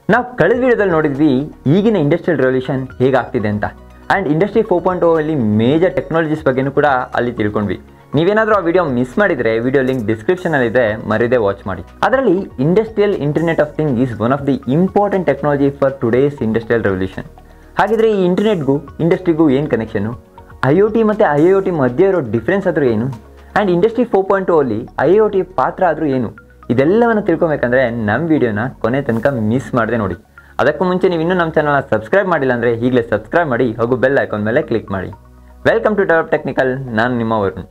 ನಾವು ಕಳೆದ ವಿಡಿಯೋದಲ್ಲಿ ನೋಡಿದ್ವಿ ಈಗಿನ ಇಂಡಸ್ಟ್ರಿಯಲ್ ರೆವಲ್ಯೂಷನ್ ಹೇಗಾಗ್ತಿದೆ ಅಂತ ಆ್ಯಂಡ್ ಇಂಡಸ್ಟ್ರಿ ಫೋರ್ ಪಾಯಿಂಟ್ ಅಲ್ಲಿ ಮೇಜರ್ ಟೆಕ್ನಾಲಜೀಸ್ ಬಗ್ಗೆನೂ ಕೂಡ ಅಲ್ಲಿ ತಿಳ್ಕೊಂಡ್ವಿ ನೀವೇನಾದರೂ ಆ ವಿಡಿಯೋ ಮಿಸ್ ಮಾಡಿದರೆ ವಿಡಿಯೋ ಲಿಂಕ್ ಡಿಸ್ಕ್ರಿಪ್ಷನಲ್ಲಿದೆ ಮರಿದೇ ವಾಚ್ ಮಾಡಿ ಅದರಲ್ಲಿ industrial internet of thing is one of the important technology for today's industrial revolution ಹಾಗಿದ್ರೆ ಈ ಇಂಟರ್ನೆಟ್ಗೂ ಇಂಡಸ್ಟ್ರಿಗೂ ಏನು ಕನೆಕ್ಷನು ಐ ಒ ಟಿ ಮತ್ತು ಐ ಒ ಟಿ ಮಧ್ಯೆ ಇರೋ ಡಿಫ್ರೆನ್ಸ್ ಆದರೂ ಏನು ಆ್ಯಂಡ್ ಇಂಡಸ್ಟ್ರಿ ಫೋರ್ ಪಾಯಿಂಟ್ ಅಲ್ಲಿ ಐ ಒ ಟಿ ಪಾತ್ರ ಆದರೂ ಏನು ಇದೆಲ್ಲವನ್ನು ತಿಳ್ಕೊಬೇಕಂದ್ರೆ ನಮ್ಮ ವಿಡಿಯೋನ ಕೊನೆ ತನಕ ಮಿಸ್ ಮಾಡದೆ ನೋಡಿ ಅದಕ್ಕೂ ಮುಂಚೆ ನೀವು ಇನ್ನೂ ನಮ್ಮ ಚಾನಲ್ನ ಸಬ್ಸ್ಕ್ರೈಬ್ ಮಾಡಿಲ್ಲ ಅಂದರೆ ಈಗಲೇ ಸಬ್ಸ್ಕ್ರೈಬ್ ಮಾಡಿ ಹಾಗೂ ಬೆಲ್ ಐಕಾನ್ ಮೇಲೆ ಕ್ಲಿಕ್ ಮಾಡಿ ವೆಲ್ಕಮ್ ಟು ಡೆವಲಪ್ ಟೆಕ್ನಿಕಲ್ ನಾನು ನಿಮ್ಮ ವರುಣ್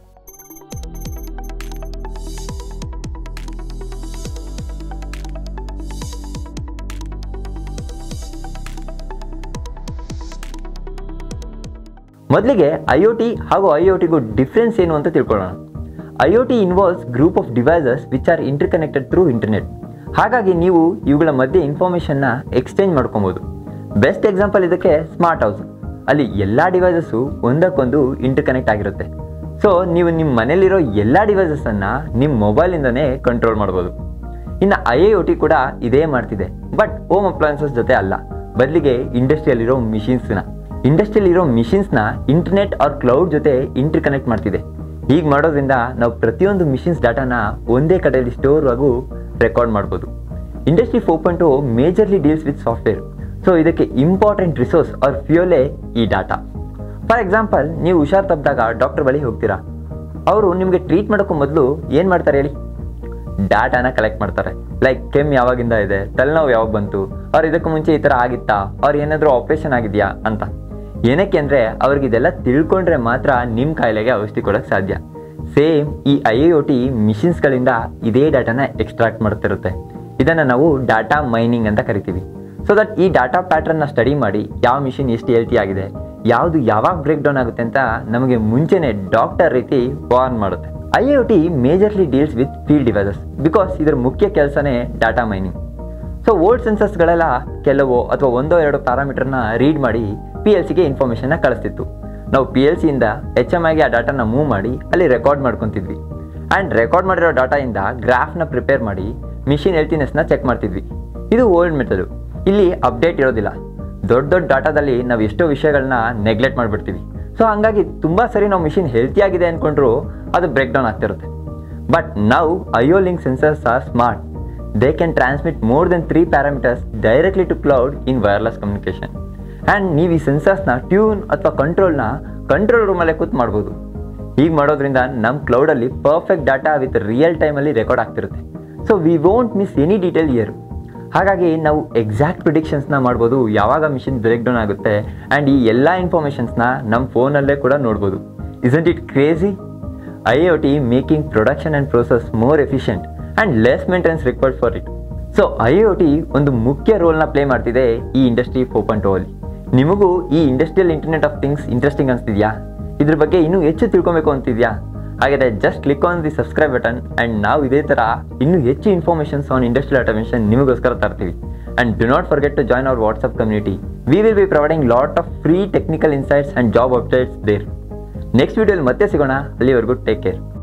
ಮೊದಲಿಗೆ ಐ ಒ ಟಿ ಹಾಗೂ ಐ ಒ ಟಿಗೂ ಡಿಫ್ರೆನ್ಸ್ ಏನು ಅಂತ ತಿಳ್ಕೊಳ್ಳೋಣ I O T involves group of devices which are interconnected through internet ಹಾಗಾಗಿ ನೀವು ಇವುಗಳ ಮಧ್ಯೆ ಇನ್ಫಾರ್ಮೇಷನ್ನ ಎಕ್ಸ್ಚೇಂಜ್ ಮಾಡ್ಕೊಬೋದು ಬೆಸ್ಟ್ ಎಕ್ಸಾಂಪಲ್ ಇದಕ್ಕೆ ಸ್ಮಾರ್ಟ್ ಹೌಸ್ ಅಲ್ಲಿ ಎಲ್ಲ ಡಿವೈಸಸ್ಸು ಒಂದಕ್ಕೊಂದು ಇಂಟರ್ಕನೆಕ್ಟ್ ಆಗಿರುತ್ತೆ ಸೊ ನೀವು ನಿಮ್ಮ ಮನೇಲಿರೋ ಎಲ್ಲ ಡಿವೈಸಸ್ಸನ್ನು ನಿಮ್ಮ ಮೊಬೈಲಿಂದನೇ ಕಂಟ್ರೋಲ್ ಮಾಡ್ಬೋದು ಇನ್ನು ಐ ಐ ಒ ಟಿ ಕೂಡ ಇದೇ ಮಾಡ್ತಿದೆ ಬಟ್ ಹೋಮ್ ಅಪ್ಲಯನ್ಸಸ್ ಜೊತೆ ಅಲ್ಲ ಬದಲಿಗೆ ಇಂಡಸ್ಟ್ರಿಯಲ್ಲಿರೋ ಮಿಷಿನ್ಸ್ನ ಇಂಡಸ್ಟ್ರಿಯಲ್ಲಿರೋ ಮಿಷಿನ್ಸ್ನ ಇಂಟರ್ನೆಟ್ ಆರ್ ಕ್ಲೌಡ್ ಜೊತೆ ಇಂಟರ್ ಕನೆಕ್ಟ್ ಮಾಡ್ತಿದೆ ಹೀಗೆ ಮಾಡೋದ್ರಿಂದ ನಾವು ಪ್ರತಿಯೊಂದು ಮಿಷಿನ್ಸ್ ಡಾಟಾನ ಒಂದೇ ಕಡೆಯಲ್ಲಿ ಸ್ಟೋರ್ ಹಾಗೂ ರೆಕಾರ್ಡ್ ಮಾಡ್ಬೋದು industry four point majorly deals with software so ಇದಕ್ಕೆ ಇಂಪಾರ್ಟೆಂಟ್ ರಿಸೋರ್ಸ್ ಆರ್ ಫ್ಯೂಲೇ ಈ ಡಾಟಾ ಫಾರ್ ಎಕ್ಸಾಂಪಲ್ ನೀವು ಹುಷಾರ್ ತಪ್ಪಿದಾಗ ಡಾಕ್ಟರ್ ಬಳಿ ಹೋಗ್ತೀರಾ ಅವರು ನಿಮಗೆ ಟ್ರೀಟ್ ಮಾಡೋಕ್ಕೂ ಮೊದಲು ಏನು ಮಾಡ್ತಾರೆ ಹೇಳಿ ಡಾಟಾನ ಕಲೆಕ್ಟ್ ಮಾಡ್ತಾರೆ ಲೈಕ್ ಕೆಮ್ಮು ಯಾವಾಗಿಂದ ಇದೆ ತಲೆನೋವು ಯಾವಾಗ ಬಂತು ಅವ್ರು ಇದಕ್ಕೂ ಮುಂಚೆ ಈ ಥರ ಆಗಿತ್ತಾ ಅವ್ರು ಏನಾದರೂ ಆಪ್ರೇಷನ್ ಆಗಿದೆಯಾ ಅಂತ ಏನಕ್ಕೆ ಅಂದರೆ ಅವ್ರಿಗೆ ಇದೆಲ್ಲ ತಿಳ್ಕೊಂಡ್ರೆ ಮಾತ್ರ ನಿಮ್ಮ ಕಾಯಿಲೆಗೆ ಔಷಧಿ ಕೊಡೋಕ್ಕೆ ಸಾಧ್ಯ ಸೇಮ್ ಈ ಐ ಐ ಒ ಟಿ ಮಿಷಿನ್ಸ್ಗಳಿಂದ ಇದೇ ಡಾಟಾನ ಎಕ್ಸ್ಟ್ರಾಕ್ಟ್ ಮಾಡ್ತಿರುತ್ತೆ ಇದನ್ನು ನಾವು ಡಾಟಾ ಮೈನಿಂಗ್ ಅಂತ ಕರಿತೀವಿ ಸೊ ದಟ್ ಈ ಡಾಟಾ ಪ್ಯಾಟ್ರನ್ನ ಸ್ಟಡಿ ಮಾಡಿ ಯಾವ ಮಿಷಿನ್ ಎಷ್ಟು ಹೆಲ್ತಿ ಆಗಿದೆ ಯಾವುದು ಯಾವಾಗ ಬ್ರೇಕ್ ಡೌನ್ ಆಗುತ್ತೆ ಅಂತ ನಮಗೆ ಮುಂಚೆನೆ ಡಾಕ್ಟರ್ ರೀತಿ ವಾರ್ನ್ ಮಾಡುತ್ತೆ I I O T majorly deals with field devices because ಇದರ ಮುಖ್ಯ ಕೆಲಸನೇ ಡಾಟಾ ಮೈನಿಂಗ್ ಸೊ ಓಲ್ಡ್ ಸೆನ್ಸಸ್ಗಳೆಲ್ಲ ಕೆಲವು ಅಥವಾ ಒಂದೋ ಎರಡೋ ಪ್ಯಾರಾಮೀಟರ್ನ ರೀಡ್ ಮಾಡಿ ಪಿ ಎಲ್ ಸಿಗೆ ಇನ್ಫಾರ್ಮೇಷನ್ನ ಕಳಿಸ್ತಿತ್ತು ನಾವು ಪಿ ಎಲ್ ಸಿಯಿಂದ ಎಚ್ ಎಮ್ ಐಗೆ ಆ ಡಾಟಾನ ಮೂವ್ ಮಾಡಿ ಅಲ್ಲಿ ರೆಕಾರ್ಡ್ ಮಾಡ್ಕೊತಿದ್ವಿ ಆ್ಯಂಡ್ ರೆಕಾರ್ಡ್ ಮಾಡಿರೋ ಡಾಟಾಯಿಂದ ಗ್ರಾಫ್ನ ಪ್ರಿಪೇರ್ ಮಾಡಿ ಮಿಷಿನ್ ಹೆಲ್ತಿನೆಸ್ನ ಚೆಕ್ ಮಾಡ್ತಿದ್ವಿ ಇದು ಓಲ್ಡ್ ಮೆಥಡು ಇಲ್ಲಿ ಅಪ್ಡೇಟ್ ಇರೋದಿಲ್ಲ ದೊಡ್ಡ ದೊಡ್ಡ ಡಾಟಾದಲ್ಲಿ ನಾವು ಎಷ್ಟೋ ವಿಷಯಗಳನ್ನ ನೆಗ್ಲೆಕ್ಟ್ ಮಾಡಿಬಿಡ್ತೀವಿ ಸೊ ಹಂಗಾಗಿ ತುಂಬ ಸರಿ ನಾವು ಮಿಷಿನ್ ಹೆಲ್ತಿ ಆಗಿದೆ ಅಂದ್ಕೊಂಡ್ರು ಅದು ಬ್ರೇಕ್ ಡೌನ್ ಆಗ್ತಿರುತ್ತೆ ಬಟ್ ನಾವು I O link sensors are smart they can transmit more than three parameters directly to cloud in wireless communication and ನೀವು ಈ ಸೆನ್ಸರ್ಸ್ನ ಟ್ಯೂನ್ ಅಥವಾ ಕಂಟ್ರೋಲ್ನ ಕಂಟ್ರೋಲ್ ರೂಮಲ್ಲೇ ಕೂತ್ ಮಾಡ್ಬೋದು ಹೀಗೆ ಮಾಡೋದ್ರಿಂದ ನಮ್ಮ ಕ್ಲೌಡಲ್ಲಿ ಪರ್ಫೆಕ್ಟ್ ಡಾಟಾ ವಿತ್ ರಿಯಲ್ ಟೈಮಲ್ಲಿ ರೆಕಾರ್ಡ್ ಆಗ್ತಿರುತ್ತೆ so we won't miss any detail here ಹಾಗಾಗಿ ನಾವು ಎಕ್ಸಾಕ್ಟ್ ಪ್ರಿಡಿಕ್ಷನ್ಸ್ನ ಮಾಡ್ಬೋದು ಯಾವಾಗ ಮಿಷಿನ್ ಬ್ರೇಕ್ ಡೌನ್ ಆಗುತ್ತೆ ಆ್ಯಂಡ್ ಈ ಎಲ್ಲ ಇನ್ಫಾರ್ಮೇಷನ್ಸ್ನ ನಮ್ಮ ಫೋನಲ್ಲೇ ಕೂಡ ನೋಡ್ಬೋದು isn't it crazy I O T making production and process more efficient and less maintenance required for it so I O T ಒಂದು ಮುಖ್ಯ ರೋಲ್ನ ಪ್ಲೇ ಮಾಡ್ತಿದೆ ಈ ಇಂಡಸ್ಟ್ರಿ ಫೋರ್ ಪಾಯಿಂಟ್ ಅಲ್ಲಿ ನಿಮಗೂ ಈ industrial internet of things interesting ಅನಿಸ್ತಿದ್ಯಾ ಇದ್ರ ಬಗ್ಗೆ ಇನ್ನೂ ಹೆಚ್ಚು ತಿಳ್ಕೊಬೇಕು ಅಂತಿದ್ಯಾ ಹಾಗಾದರೆ just click on the subscribe button and ನಾವು ಇದೇ ಥರ ಇನ್ನೂ ಹೆಚ್ಚು ಇನ್ಫಾರ್ಮೇಷನ್ಸ್ ಆನ್ ಇಂಡಸ್ಟ್ರಿಯಲ್ ಆಟೋಮೇಷನ್ ನಿಮಗೋಸ್ಕರ ತರ್ತೀವಿ and do not forget to join our WhatsApp community we will be providing lot of free technical insights and job updates there next ವೀಡಿಯೋಲಿ ಮತ್ತೆ ಸಿಗೋಣ ಅಲ್ಲಿವರೆಗೂ ಟೇಕ್ ಕೇರ್